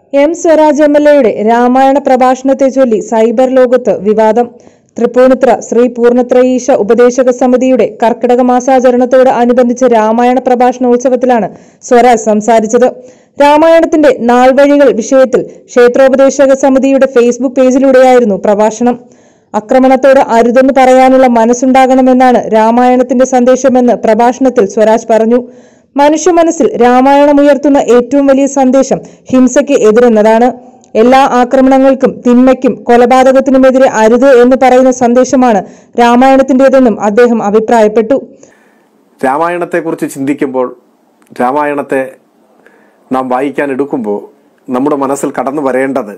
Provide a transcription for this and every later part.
M Swaraj M L എയുടെ രാമായണ പ്രഭാഷണത്തെ ചൊല്ലി cyber ലോകത്ത് വിവാദം തൃപ്പൂണിത്ര ശ്രീ പൂർണ്ണത്രയീശ ഉപദേശക സമിതിയുടെ കർക്കിടക മാസാചരണത്തോട് അനുബന്ധിച്ച് രാമായണ പ്രഭാഷണോത്സവത്തിലാണ് സ്വരാജ് സംസാരിച്ചത് രാമായണത്തിന്റെ നാൾവഴികൾ വിഷയത്തിൽ ക്ഷേത്രോപദേശക സമിതിയുടെ ഫേസ്ബുക്ക് പേജിലൂടെയായിരുന്നു പ്രഭാഷണം ആക്രമണത്തോട് അരുതെന്ന് പറയാനുള്ള മനസ്സുണ്ടാകണമെന്നാണ് രാമായണത്തിന്റെ സന്ദേശമെന്ന് പ്രഭാഷണത്തിൽ സ്വരാജ് പറഞ്ഞു മനുഷ്യ മനസ്സിൽ രാമായണം ഉയർത്തുന്ന ഏറ്റവും വലിയ സന്ദേശം ഹിംസയ്ക്ക് എതിരെന്നതാണ് എല്ലാ ആക്രമണങ്ങൾക്കും തിന്മയ്ക്കും കൊലപാതകത്തിനുമെതിരെ അരുത് എന്ന് പറയുന്ന സന്ദേശമാണ് രാമായണത്തിന്റേതെന്നും അദ്ദേഹം അഭിപ്രായപ്പെട്ടു രാമായണത്തെക്കുറിച്ച് ചിന്തിക്കുമ്പോൾ രാമായണത്തെ നാം വായിക്കാൻ എടുക്കുമ്പോൾ നമ്മുടെ മനസ്സിൽ കടന്നു വരേണ്ടത്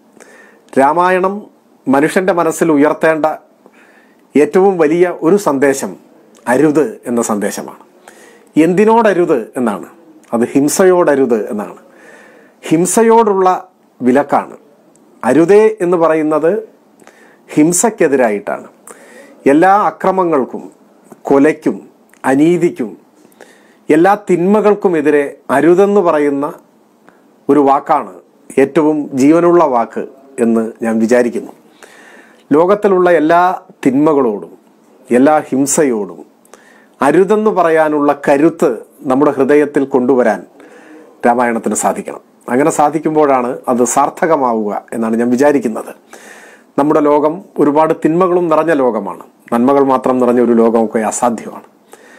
രാമായണം മനുഷ്യൻ്റെ മനസ്സിൽ ഉയർത്തേണ്ട ഏറ്റവും വലിയ ഒരു സന്ദേശം അരുത് എന്ന സന്ദേശമാണ് എന്തിനോടരുത് എന്നാണ് അത് ഹിംസയോടരുത് എന്നാണ് ഹിംസയോടുള്ള വിലക്കാണ് അരുതേ എന്ന് പറയുന്നത് ഹിംസയ്ക്കെതിരായിട്ടാണ് എല്ലാ അക്രമങ്ങൾക്കും കൊലയ്ക്കും അനീതിക്കും എല്ലാ തിന്മകൾക്കുമെതിരെ അരുതെന്ന് പറയുന്ന ഒരു വാക്കാണ് ഏറ്റവും ജീവനുള്ള വാക്ക് എന്ന് ഞാൻ വിചാരിക്കുന്നു ലോകത്തിലുള്ള എല്ലാ തിന്മകളോടും എല്ലാ ഹിംസയോടും അരുതെന്ന് പറയാനുള്ള കരുത്ത് നമ്മുടെ ഹൃദയത്തിൽ കൊണ്ടുവരാൻ രാമായണത്തിന് സാധിക്കണം അങ്ങനെ സാധിക്കുമ്പോഴാണ് അത് സാർത്ഥകമാവുക എന്നാണ് ഞാൻ വിചാരിക്കുന്നത് നമ്മുടെ ലോകം ഒരുപാട് തിന്മകളും നിറഞ്ഞ ലോകമാണ് നന്മകൾ മാത്രം നിറഞ്ഞ ഒരു ലോകമൊക്കെ അസാധ്യമാണ്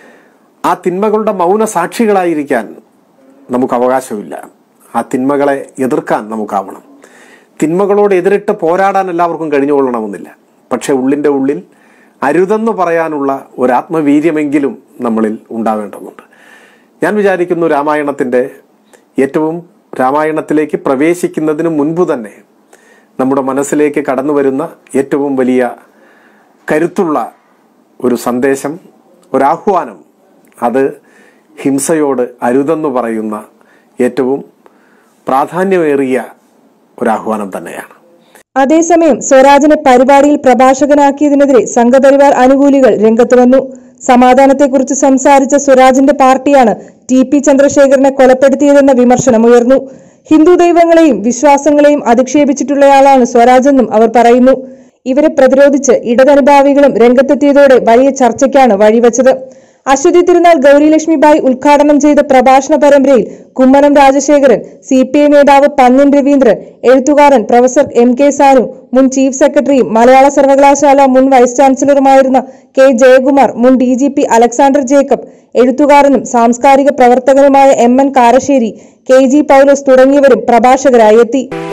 ആ തിന്മകളുടെ മൗന സാക്ഷികളായിരിക്കാൻ നമുക്ക് അവകാശമില്ല ആ തിന്മകളെ എതിർക്കാൻ നമുക്കാവണം തിന്മകളോട് എതിരിട്ട് പോരാടാൻ എല്ലാവർക്കും കഴിഞ്ഞുകൊള്ളണമെന്നില്ല പക്ഷെ ഉള്ളിൻ്റെ ഉള്ളിൽ അരുതെന്ന് പറയാനുള്ള ഒരു ആത്മവീര്യമെങ്കിലും നമ്മളിൽ ഉണ്ടാവേണ്ടതുണ്ട് ഞാൻ വിചാരിക്കുന്നു രാമായണത്തിൻ്റെ ഏറ്റവും രാമായണത്തിലേക്ക് പ്രവേശിക്കുന്നതിന് മുൻപ് തന്നെ നമ്മുടെ മനസ്സിലേക്ക് കടന്നു വരുന്ന ഏറ്റവും വലിയ കരുത്തുള്ള ഒരു സന്ദേശം ഒരാഹ്വാനം അത് ഹിംസയോട് അരുതെന്ന് പറയുന്ന ഏറ്റവും പ്രാധാന്യമേറിയ ഒരാഹ്വാനം തന്നെയാണ് അതേസമയം സ്വരാജിനെ പരിപാടിയിൽ പ്രഭാഷകനാക്കിയതിനെതിരെ സംഘപരിവാർ അനുകൂലികൾ രംഗത്ത് വന്നു സമാധാനത്തെക്കുറിച്ച് സംസാരിച്ച സ്വരാജിന്റെ പാർട്ടിയാണ് ടി പി ചന്ദ്രശേഖരനെ കൊലപ്പെടുത്തിയതെന്ന വിമർശനം ഉയർന്നു ഹിന്ദു ദൈവങ്ങളെയും വിശ്വാസങ്ങളെയും അധിക്ഷേപിച്ചിട്ടുള്ളയാളാണ് സ്വരാജ് എന്നും അവർ പറയുന്നു ഇവരെ പ്രതിരോധിച്ച് ഇടതനുഭാവികളും രംഗത്തെത്തിയതോടെ വലിയ ചർച്ചയ്ക്കാണ് വഴിവെച്ചത് അശ്വതി തിരുനാൾ ഗൗരിലക്ഷ്മിബായി ഉദ്ഘാടനം ചെയ്ത പ്രഭാഷണ പരമ്പരയിൽ Kummanam Rajasekharan C P I നേതാവ് പന്നിൻ രവീന്ദ്രൻ എഴുത്തുകാരൻ പ്രൊഫസർ എം കെ സാനു മുൻ ചീഫ് സെക്രട്ടറിയും മലയാള സർവകലാശാല മുൻ വൈസ് ചാൻസലറുമായിരുന്ന കെ ജയകുമാർ മുൻ D G P Alexander Jacob എഴുത്തുകാരനും സാംസ്കാരിക പ്രവർത്തകനുമായ M N Karassery K G Paulose തുടങ്ങിയവരും പ്രഭാഷകരായി എത്തി